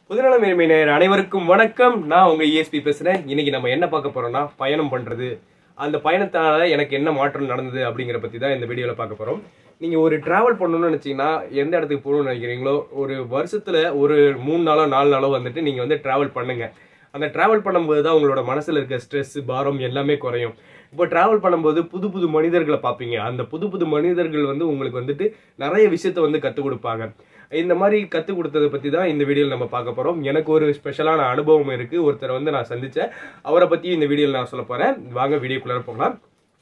புதுநலம் மேன்மை நேயர் அனைவருக்கும் வணக்கம் நான் உங்க இஎஸ்பி பேசுறேன் இன்னைக்கு நம்ம என்ன பார்க்க போறோம்னா பயணம் பண்றது அந்த பயணத்தால எனக்கு என்ன மாற்றம் நடந்தது அப்படிங்கிற பத்தி தான் இந்த வீடியோல பார்க்க போறோம் நீங்க ஒரு டிராவல் பண்ணணும்னு நினைச்சீங்கன்னா எந்த இடத்துக்கு போகணும்னு நினைக்கிறீங்களோ ஒரு வருஷத்துல ஒரு மூணு நாளோ நாலு நாளோ வந்துட்டு நீங்க வந்து டிராவல் பண்ணுங்க அந்த டிராவல் பண்ணும்போது தான் உங்களோட மனசுல இருக்க ஸ்ட்ரெஸ் பாரம் எல்லாமே குறையும் இப்போ டிராவல் பண்ணும்போது புது புது மனிதர்களை பார்ப்பீங்க அந்த புது புது மனிதர்கள் வந்து உங்களுக்கு வந்துட்டு நிறைய விஷயத்த வந்து கற்றுக் கொடுப்பாங்க இந்த மாதிரி கற்றுக் கொடுத்ததை பற்றி தான் இந்த வீடியோவில் நம்ம பார்க்க போகிறோம் எனக்கு ஒரு ஸ்பெஷலான அனுபவம் இருக்குது ஒருத்தரை வந்து நான் சந்தித்தேன் அவரை பற்றி இந்த வீடியோவில் நான் சொல்ல போகிறேன் வாங்க வீடியோக்குள்ளே போகலாம்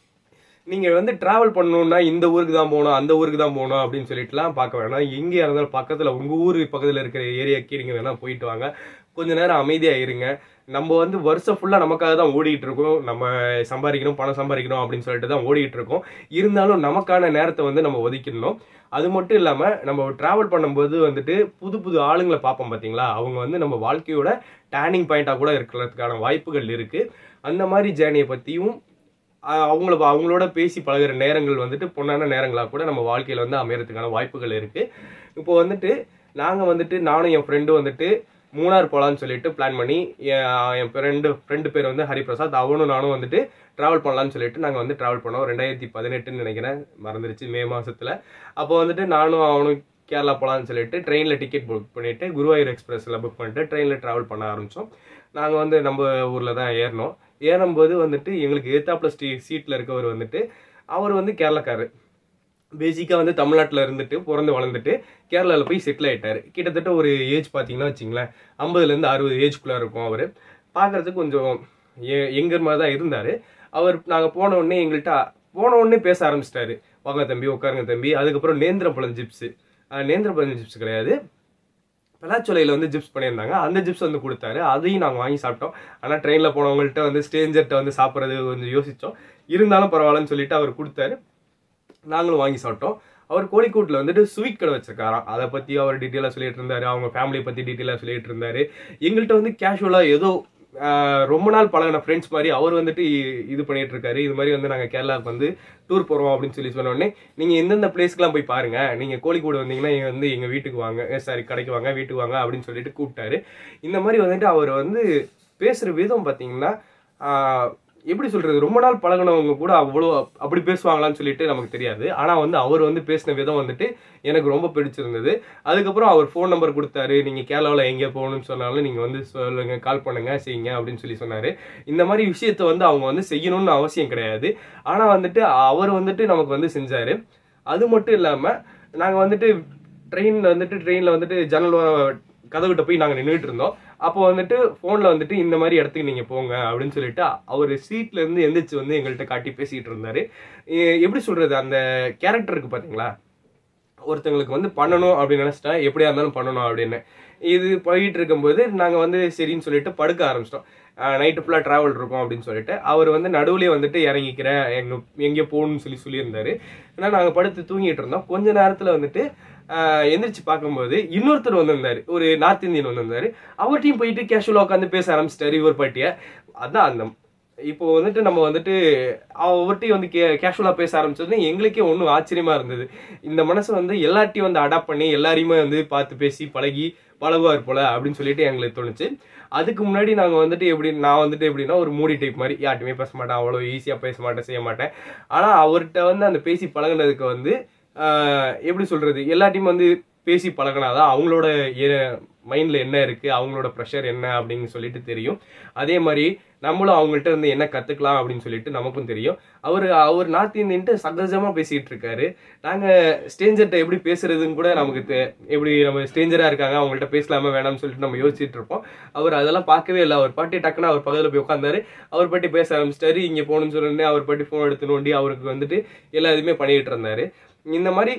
நீங்கள் வந்து டிராவல் பண்ணணும்னா இந்த ஊருக்கு தான் போகணும் அந்த ஊருக்கு தான் போகணும் அப்படின்னு சொல்லிட்டுலாம் பார்க்க வேணாம் எங்கே இருந்தாலும் பக்கத்தில் உங்கள் ஊர் பக்கத்தில் இருக்கிற ஏரியாக்கு நீங்கள் வேணால் போயிட்டு வாங்க கொஞ்ச நேரம் அமைதியாக இருங்க நம்ம வந்து வருஷம் ஃபுல்லாக நமக்காக தான் ஓடிட்டு இருக்கோம் நம்ம சம்பாதிக்கணும் பணம் சம்பாதிக்கணும் அப்படின்னு சொல்லிட்டு தான் ஓடிட்டு இருக்கோம் இருந்தாலும் நமக்கான நேரத்தை வந்து நம்ம ஒதுக்கிடணும் அது மட்டும் இல்லாமல் நம்ம ட்ராவல் பண்ணும்போது வந்துட்டு புது புது ஆளுங்களை பார்ப்போம் பார்த்தீங்களா அவங்க வந்து நம்ம வாழ்க்கையோட டேர்னிங் பாயிண்டாக கூட இருக்கிறதுக்கான வாய்ப்புகள் இருக்குது அந்த மாதிரி ஜேர்னியை பற்றியும் ஆஹ் அவங்கள அவங்களோட பேசி பழகுற நேரங்கள் வந்துட்டு பொண்ணான நேரங்களாக கூட நம்ம வாழ்க்கையில் வந்து அமையறதுக்கான வாய்ப்புகள் இருக்குது இப்போ வந்துட்டு நாங்கள் வந்துட்டு நானும் என் ஃப்ரெண்டும் வந்துட்டு மூணார் போகலான்னு சொல்லிட்டு பிளான் பண்ணி என் என் ஃப்ரெண்டு ஃப்ரெண்டு பேர் வந்து ஹரிபிரசாத் அவனும் நானும் வந்துட்டு ட்ராவல் பண்ணலாம்னு சொல்லிட்டு நாங்கள் வந்து ட்ராவல் பண்ணோம் ரெண்டாயிரத்தி பதினெட்டுன்னு நினைக்கிறேன் மறந்துருச்சு மே மாசத்துல அப்போ வந்துட்டு நானும் அவனும் கேரளா போகலான்னு சொல்லிட்டு ட்ரெயினில் டிக்கெட் புக் பண்ணிட்டு குருவாயூர் எக்ஸ்பிரஸில் புக் பண்ணிட்டு ட்ரெயினில் ட்ராவல் பண்ண ஆரம்பித்தோம் நாங்கள் வந்து நம்ம ஊரில் தான் ஏறினோம் ஏறும்போது வந்துட்டு எங்களுக்கு ஏத்தாப்புல ஸ்டீ சீட்டில் இருக்கவர் வந்துட்டு அவர் வந்து கேரளாக்காரர் பேசிக்காக வந்து தமிழ்நாட்டில் இருந்துட்டு பிறந்து வளர்ந்துட்டு கேரளாவில் போய் செட்டில் ஆயிட்டாரு கிட்டத்தட்ட ஒரு ஏஜ் பார்த்தீங்கன்னா வச்சிங்களேன் ஐம்பதுலேருந்து அறுபது ஏஜ்குள்ளே இருக்கும் அவர் பார்க்கறதுக்கு கொஞ்சம் எங்கர் மாதிரி தான் இருந்தார் அவர் நாங்கள் போன உடனே எங்கள்கிட்ட போன உடனே பேச ஆரம்பிச்சிட்டாரு வாங்க தம்பி உட்காருங்க தம்பி அதுக்கப்புறம் நேந்திரப்பழம் ஜிப்ஸு நேந்திரப்பழம் ஜிப்ஸ் கிடையாது பலாச்சோலையில் வந்து ஜிப்ஸ் பண்ணியிருந்தாங்க அந்த ஜிப்ஸ் வந்து கொடுத்தாரு அதையும் நாங்கள் வாங்கி சாப்பிட்டோம் ஆனால் ட்ரெயினில் போனவங்கள்ட்ட வந்து ஸ்டேஞ்சர்கிட்ட வந்து சாப்பிட்றது கொஞ்சம் யோசித்தோம் இருந்தாலும் பரவாயில்லன்னு சொல்லிட்டு அவர் கொடுத்தாரு நாங்களும் வாங்கி சாப்பிட்டோம் அவர் கோழிக்கூட்டில் வந்துட்டு ஸ்வீட் கடை வச்சிருக்காராம் அதை பற்றி அவர் டீட்டெயிலாக சொல்லிட்டு இருந்தாரு அவங்க ஃபேமிலியை பற்றி டீட்டெயிலாக சொல்லிட்டு இருந்தாரு எங்கள்கிட்ட வந்து கேஷுவலாக ஏதோ ஆஹ், ரொம்ப நாள் பழகின ஃப்ரெண்ட்ஸ் மாதிரி அவர் வந்துட்டு இ- இது பண்ணிட்டு இருக்காரு இது மாதிரி வந்து நாங்கள் கேரளாவுக்கு வந்து டூர் போகிறோம் அப்படின்னு சொல்லி சொன்ன உடனே நீங்கள் எந்தெந்த பிளேஸ்க்குலாம் போய் பாருங்க நீங்கள் கோழிக்கூடு வந்தீங்கன்னா இங்க வந்து எங்கள் வீட்டுக்கு வாங்க சாரி கடைக்கு வாங்க வீட்டுக்கு வாங்க அப்படின்னு சொல்லிட்டு கூப்பிட்டாரு இந்த மாதிரி வந்துட்டு அவர் வந்து பேசுகிற விதம் பார்த்தீங்கன்னா ஆஹ், எப்படி சொல்றது ரொம்ப நாள் பழகுனவங்க கூட அவ்வளோ அப்படி பேசுவாங்களான்னு சொல்லிட்டு நமக்கு தெரியாது ஆனா வந்து அவர் வந்து பேசின விதம் வந்துட்டு எனக்கு ரொம்ப பிடிச்சிருந்தது அதுக்கப்புறம் அவர் ஃபோன் நம்பர் கொடுத்தாரு நீங்க கேரளாவில் எங்கே போகணும்னு சொன்னாலும் நீங்க வந்து சொல்லுங்க கால் பண்ணுங்க செய்யுங்க அப்படின்னு சொல்லி சொன்னாரு இந்த மாதிரி விஷயத்த வந்து அவங்க வந்து செய்யணும்னு அவசியம் கிடையாது ஆனா வந்துட்டு அவர் வந்துட்டு நமக்கு வந்து செஞ்சாரு அது மட்டும் இல்லாம நாங்க வந்துட்டு ட்ரெயின்ல வந்துட்டு ட்ரெயின்ல வந்துட்டு ஜன்னல் கதவுகிட்ட போய் நாங்க நின்றுட்டு இருந்தோம் அப்போ வந்துட்டு ஃபோனில் வந்துட்டு இந்த மாதிரி இடத்துக்கு நீங்கள் போங்க அப்படின்னு சொல்லிட்டு அவர் சீட்ல இருந்து எந்திரிச்சு வந்து எங்கள்கிட்ட காட்டி பேசிட்டு இருந்தாரு எ- எப்படி சொல்றது அந்த கேரக்டருக்கு பார்த்தீங்களா ஒருத்தங்களுக்கு வந்து பண்ணணும் அப்படின்னு நினச்சிட்டா எப்படியா இருந்தாலும் பண்ணணும் அப்படின்னு இது போயிட்டு இருக்கும்போது நாங்கள் வந்து சரின்னு சொல்லிட்டு படுக்க ஆரம்பிச்சிட்டோம் நைட்டு ஃபுல்லாக ட்ராவல் இருக்கும் அப்படின்னு சொல்லிட்டு அவர் வந்து நடுவுலயே வந்துட்டு இறங்கிக்கிற எங்க எங்கேயோ போகணும்னு சொல்லி சொல்லியிருந்தாரு ஏன்னா நாங்கள் படுத்து தூங்கிட்டு இருந்தோம் கொஞ்ச நேரத்தில் வந்துட்டு ஆஹ், எந்திரிச்சு பார்க்கும்போது இன்னொருத்தர் வந்திருந்தாரு ஒரு நார்த் இந்தியன் வந்திருந்தாரு அவர்கிட்டயும் போயிட்டு கேஷுவலாக உட்காந்து பேச ஆரம்பிச்சிட்டாரு இவர் பாட்டிய அதான் அந்த இப்போ வந்துட்டு நம்ம வந்துட்டு அவர்கிட்டயும் வந்து கே கேஷுவலாக பேச ஆரம்பிச்சதுன்னு எங்களுக்கே ஒன்றும் ஆச்சரியமா இருந்தது இந்த மனசை வந்து எல்லார்ட்டையும் வந்து அடாப்ட் பண்ணி எல்லாரையுமே வந்து பார்த்து பேசி பழகி பழகுவார் போல அப்படின்னு சொல்லிட்டு எங்களுக்கு தோணுச்சு அதுக்கு முன்னாடி நாங்கள் வந்துட்டு எப்படி நான் வந்துட்டு எப்படின்னா ஒரு மூடி டைப் மாதிரி யார்ட்டுமே பேச மாட்டேன் அவ்வளோ ஈஸியாக பேச மாட்டேன் செய்ய மாட்டேன் ஆனால் அவர்கிட்ட வந்து அந்த பேசி பழகுனதுக்கு வந்து ஆஹ், எப்படி சொல்றது எல்லாத்தையும் வந்து பேசி பழகினாதான் அவங்களோட மைண்டில் என்ன இருக்குது அவங்களோட ப்ரெஷர் என்ன அப்படின்னு சொல்லிட்டு தெரியும் அதே மாதிரி நம்மளும் அவங்கள்ட்ட இருந்து என்ன கற்றுக்கலாம் அப்படின்னு சொல்லிட்டு நமக்கும் தெரியும் அவர் அவர் நார்த் இந்தியன்ட்டு சகஜமாக பேசிகிட்டு இருக்காரு நாங்கள் ஸ்டேஞ்சர்கிட்ட எப்படி பேசுறதுன்னு கூட நமக்கு தெ- எப்படி நம்ம ஸ்டேஞ்சராக இருக்காங்க அவங்கள்ட்ட பேசலாமா வேணாம்னு சொல்லிட்டு நம்ம யோசிச்சுட்டு இருப்போம் அவர் அதெல்லாம் பார்க்கவே இல்லை அவர் பாட்டி டக்குன்னு அவர் பக்கத்தில் போய் உட்காந்தாரு அவர் பாட்டி பேச ஆரம்பிச்சிட்டாரு இங்கே போகணும்னு சொன்னோடனே அவர் பாட்டி ஃபோன் எடுத்து நோண்டி அவருக்கு வந்துட்டு எல்லா இதுவுமே பண்ணிட்டு இருந்தாரு இந்த மாதிரி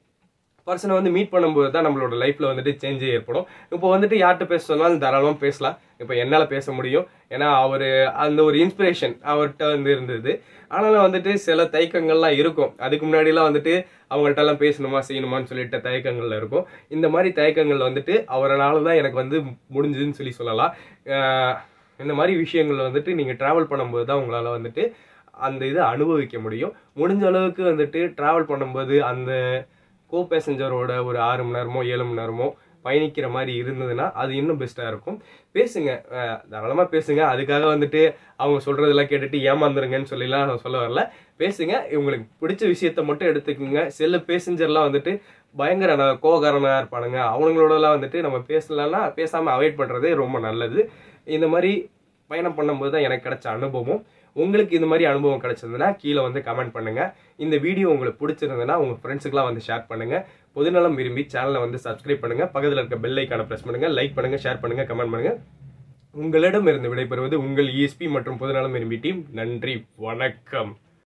பர்சனை வந்து மீட் பண்ணும்போது தான் நம்மளோட லைஃப்ல வந்துட்டு சேஞ்சே ஏற்படும் இப்போ வந்துட்டு யார்கிட்ட பேச சொன்னாலும் தாராளமாக பேசலாம் இப்போ என்னால் பேச முடியும் ஏன்னா அவர் அந்த ஒரு இன்ஸ்பிரேஷன் அவர்கிட்ட வந்து இருந்தது ஆனாலும் வந்துட்டு சில தயக்கங்கள்லாம் இருக்கும் அதுக்கு முன்னாடிலாம் வந்துட்டு அவங்கள்ட்ட எல்லாம் பேசணுமா செய்யணுமான்னு சொல்லிட்டு தயக்கங்கள்ல இருக்கும் இந்த மாதிரி தயக்கங்கள் வந்துட்டு அவரால் தான் எனக்கு வந்து முடிஞ்சதுன்னு சொல்லி சொல்லலாம் ஆஹ் இந்த மாதிரி விஷயங்கள் வந்துட்டு நீங்கள் ட்ராவல் பண்ணும்போது தான் உங்களால் வந்துட்டு அந்த இதை அனுபவிக்க முடியும் முடிஞ்ச அளவுக்கு வந்துட்டு ட்ராவல் பண்ணும்போது அந்த கோ பேசஞ்சரோட ஒரு ஆறு மணி நேரமோ ஏழு மணி நேரமோ பயணிக்கிற மாதிரி இருந்ததுன்னா அது இன்னும் பெஸ்ட்டாக இருக்கும் பேசுங்க அஹ் தாராளமாக பேசுங்க அதுக்காக வந்துட்டு அவங்க சொல்றதெல்லாம் கேட்டுட்டு ஏமாந்துருங்கன்னு சொல்லிலாம் நான் சொல்ல வரல பேசுங்க உங்களுக்கு பிடிச்ச விஷயத்த மட்டும் எடுத்துக்கோங்க சில பேசஞ்சர்லாம் வந்துட்டு பயங்கர ந- கோவக்காரனா இருப்பானுங்க அவங்களோடலாம் வந்துட்டு நம்ம பேசலன்னா பேசாம அவாய்ட் பண்றதே ரொம்ப நல்லது இந்த மாதிரி பயணம் பண்ணும்போது தான் எனக்கு கிடைச்ச அனுபவம் உங்களுக்கு இந்த மாதிரி அனுபவம் கிடைச்சதுன்னா கீழே வந்து கமெண்ட் பண்ணுங்க இந்த வீடியோ உங்களுக்கு பிடிச்சிருந்ததுன்னா உங்க ஃப்ரெண்ட்ஸுக்குலாம் வந்து ஷேர் பண்ணுங்க பொதுநலம் விரும்பி சேனலை வந்து சப்ஸ்கிரைப் பண்ணுங்க பக்கத்தில் இருக்க பெல் ஐக்கான பிரஸ் பண்ணுங்க லைக் பண்ணுங்க ஷேர் பண்ணுங்க கமெண்ட் பண்ணுங்க உங்களிடம் இருந்து விடைபெறுவது உங்கள் இஎஸ்பி மற்றும் பொதுநலம் விரும்பி டீம் நன்றி வணக்கம்